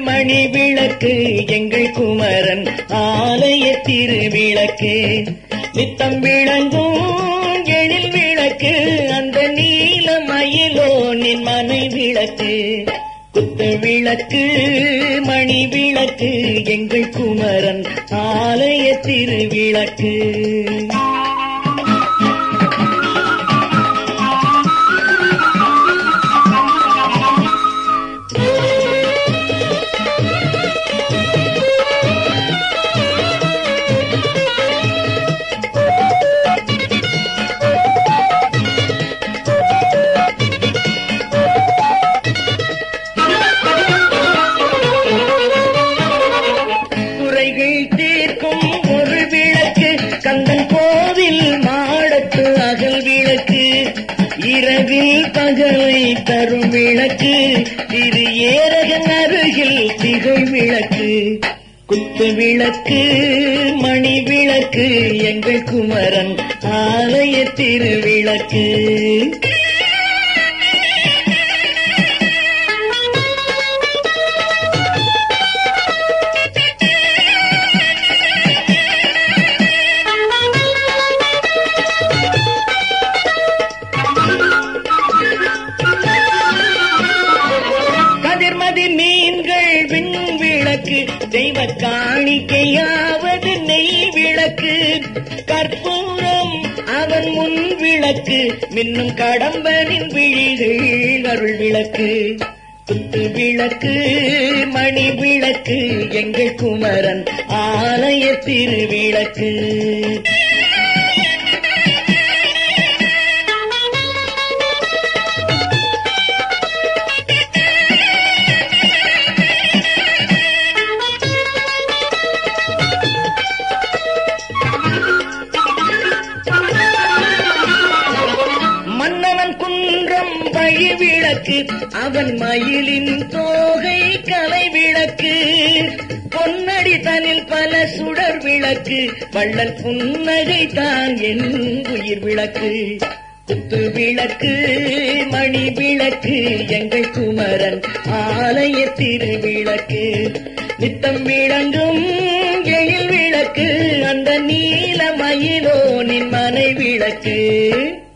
மணி விளக்கு எங்கள் குமரன் ஆலய திருவிளக்கு நித்தம் விளங்கும் எழில் விளக்கு அந்த நீல மயிலோனின் மனை விளக்கு குத்து விளக்கு மணி விளக்கு எங்கள் குமரன் ஆலய திருவிளக்கு குறைகள் தீர்க்கும் ஒரு விளக்கு கந்தன் கோவில் மாடத்து அகல் விளக்கு இரவில் பகலை தரும் விளக்கு திரு ஏரகன் அருகில் திகழ் விளக்கு குத்து விளக்கு மணி விளக்கு எங்கள் குமரன் ஆலய திருவிளக்கு கதிர்மதி மீன்கள் விண் விளக்கு தெய்வ காணிக்கையாவது நெய் விளக்கு கற்பூரம் அவன் முன் விளக்கு மின்னும் கடம்பனின் விழிகள் அருள் விளக்கு குத்து விளக்கு மணி விளக்கு எங்கள் குமரன் ஆலய திருவிளக்கு மன்னவன் குன்றம் வழி விளக்கு அவன் மயிலின் தோகை கலை விளக்கு பொன்னடி தனில் பல சுடர் விளக்கு வள்ளல் புன்னகை தான் என் உயிர் விளக்கு குத்து விளக்கு மணி விளக்கு எங்கள் குமரன் ஆலய திருவிளக்கு நித்தம் விளங்கும் எழில் விளக்கு அந்த நீல மயிலோனின் மனை விளக்கு